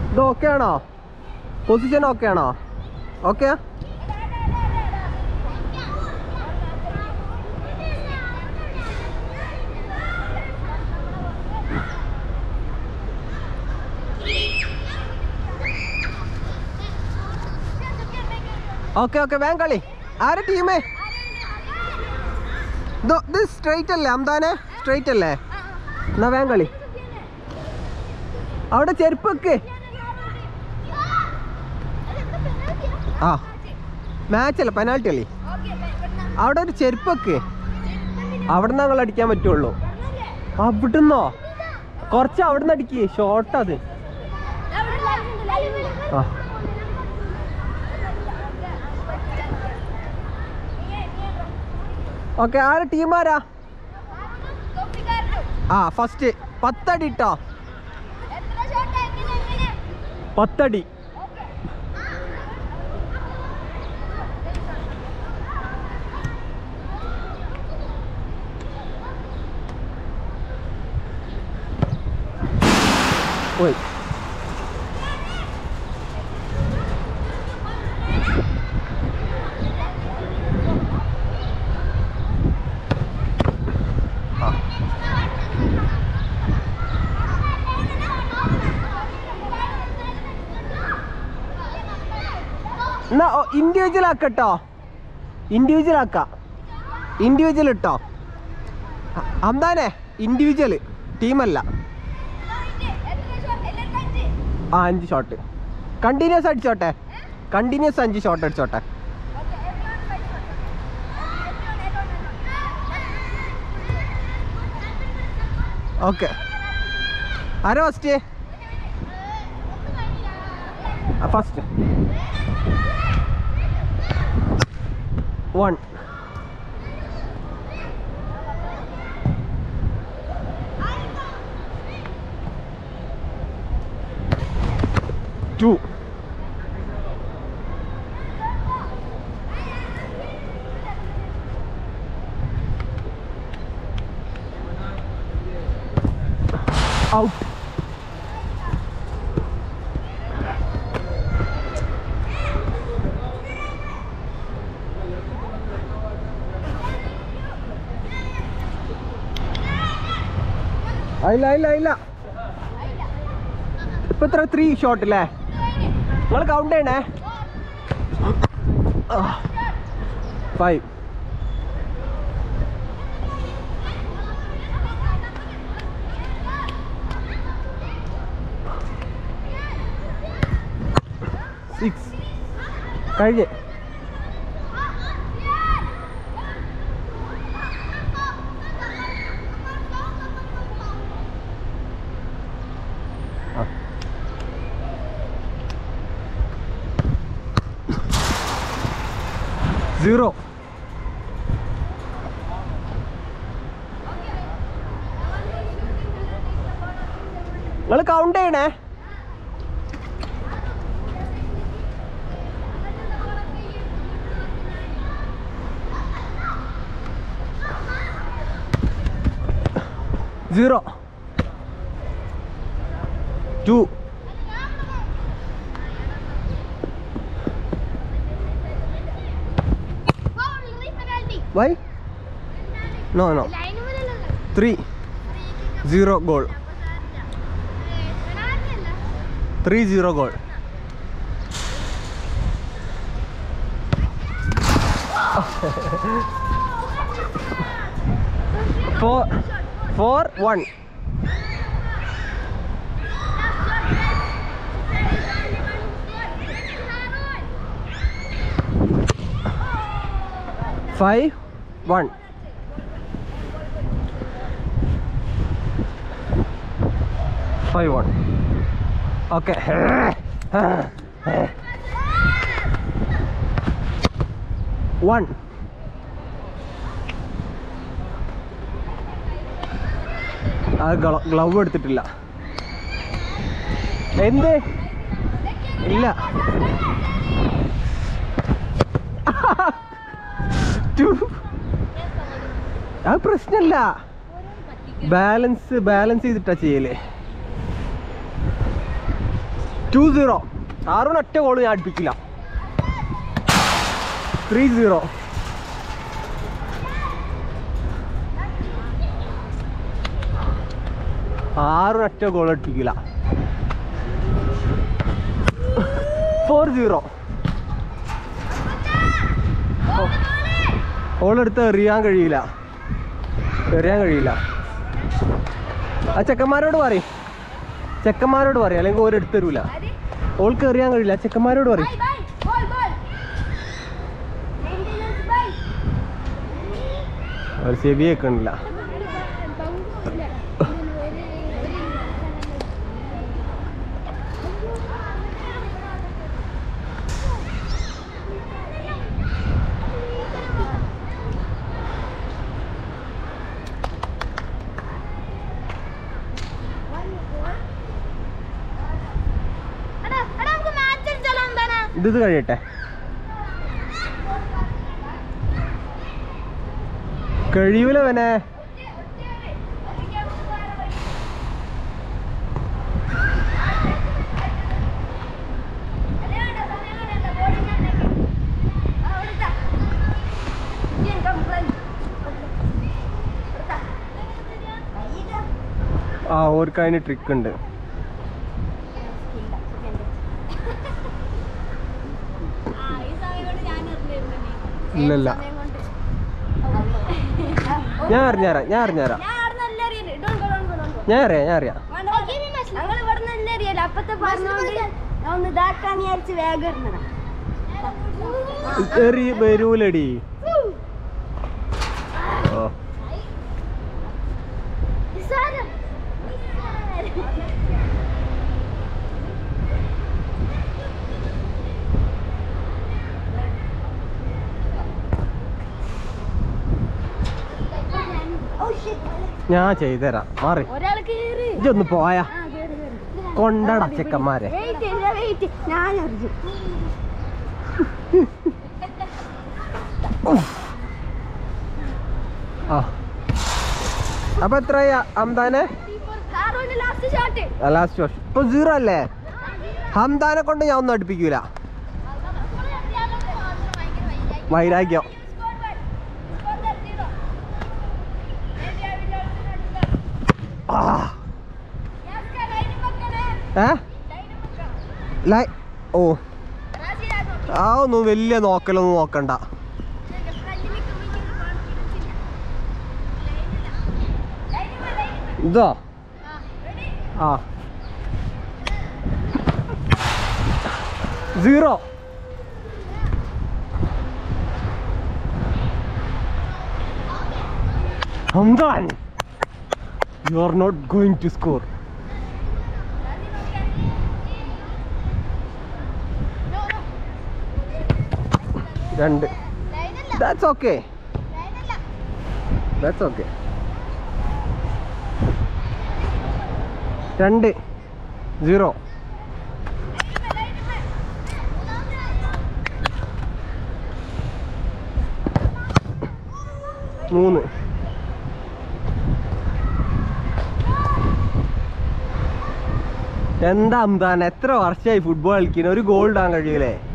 ഇത് ഓക്കെ ആണോ position okay ആണോ ഓക്കെ ഓക്കെ ഓക്കെ വേഗം കളി ആരെ ടീമേ ഇത് സ്ട്രൈറ്റ് അല്ലേ അംതാനെ സ്ട്രൈറ്റ് അല്ലേ എന്നാ വേഗം കളി അവിടെ ചെരുപ്പ് വെക്ക് ആ മാച്ച് അല്ല പെനാൽറ്റി കളി അവിടെ ഒരു ചെരുപ്പ് വെക്ക് അവിടെ നിന്ന് ഞങ്ങൾ അടിക്കാൻ പറ്റുള്ളൂ അവിടുന്നോ കുറച്ച് അവിടെ നിന്ന് അടിക്ക് ഷോർട്ട് അത് ആ ഓക്കെ ആരെ ടീം ആരാ ആ ഫസ്റ്റ് പത്തടി ഇട്ടോ പത്തടി ഓയ് എന്നാ ഇൻഡിവിജ്വൽ ആക്കട്ടോ ഇൻഡിവിജ്വൽ ആക്കാം ഇൻഡിവിജ്വൽ ഇട്ടോ അ- അന്താനെ ഇൻഡിവിജ്വൽ ടീമല്ല ആ അഞ്ച് ഷോട്ട് കണ്ടിന്യൂസ് അടിച്ചോട്ടെ കണ്ടിന്യൂസ് അഞ്ച് ഷോട്ട് അടിച്ചോട്ടെ ഓക്കെ ആരാ first first one two out ഇല്ല ഇല്ല ഇല്ല ഇപ്പൊ ഇത്ര ത്രീ ഷോട്ട് അല്ലേ നിങ്ങൾ കൗണ്ട് ചെയ്യണേ ഫൈവ് സിക്സ് കഴിഞ്ഞ് ആ. സീറോ നിങ്ങൾ കൗണ്ട് ചെയ്യണേ zero two why no no three zero goal three zero goal four four one five one five one okay one അത് ഗ്ലൗ എടുത്തിട്ടില്ല എന്ത് ഇല്ല Two. അത് പ്രശ്നമില്ല ബാലൻസ് ബാലൻസ് ചെയ്തിട്ടാ ചെയ്യലേ ടു സീറോ ആറും ഒറ്റ ഗോള് ഞാൻ അടുപ്പിക്കില്ല ത്രീ സീറോ ആറും ഒറ്റ ഗോൾ അടുപ്പിക്കില്ല ഫോർ സീറോ ഓളെടുത്ത് എറിയാൻ കഴിയില്ല എറിയാൻ കഴിയില്ല ആ ചെക്കന്മാരോട് പറയും ചെക്കന്മാരോട് പറയും അല്ലെങ്കിൽ ഓരെടുത്ത് തരൂല ഓൾക്ക് എറിയാൻ കഴിയില്ല ചെക്കന്മാരോട് പറയും അവർ ചെവി കേൾക്കണില്ല ഇത് ഇത് കഴിയട്ടെ കഴിയൂല വനെ ആ ഓർക്ക് അതിന് ട്രിക്ക് ഉണ്ട് ഇല്ലല്ല ഞാൻ അറിഞ്ഞാരാ ഞാൻ അറിഞ്ഞാരാ ഞാൻ അറിയാം ഞാൻ അറിയാം ഞങ്ങൾ ഇവിടെ നിന്ന് അറിയാലോ അപ്പത്തെ പറഞ്ഞോണ്ട് ഞാൻ ഒന്ന് ഇതാക്കാൻ വിചാരിച്ച് വേഗം ഇരുന്നതാ എറി വരൂലടി ഓ നിസ്സാരം. Oh shit. ഞാൻ ചെയ്തുതരാം മാറി ഒരാള് കേറ് ഇജൊന്ന് പോയാ ആ, കേറ്, കേറ്. കൊണ്ടടാ ചെക്കന്മാരെ Wait, ഇല്ല, wait. ഞാൻ അറിഞ്ഞു ആ അപ്പൊ എത്രയാ അംദാനെ കാറോന്റെ ലാസ്റ്റ് ഷോട്ട് ലാസ്റ്റ് വർഷം ഇപ്പൊ സീറോ അല്ലേ ഹംദാനെ കൊണ്ട് ഞാൻ ഒന്നും അടുപ്പിക്കൂല വൈരാഗ്യം ആ ഏ ലൈ ഓ ആ ഒന്നും വലിയ നോക്കലൊന്നും നോക്കണ്ട ഇതോ ആ zero Hamdan you are not going to score രണ്ട് ദാറ്റ്സ് ഓക്കെ ദാറ്റ്സ് ഓക്കെ രണ്ട് സീറോ മൂന്ന് എന്താ അംതാൻ എത്ര വർഷമായി ഫുട്ബോൾ കളിക്കുന്ന ഒരു ഗോൾ ഇടാൻ കഴിയൂലേ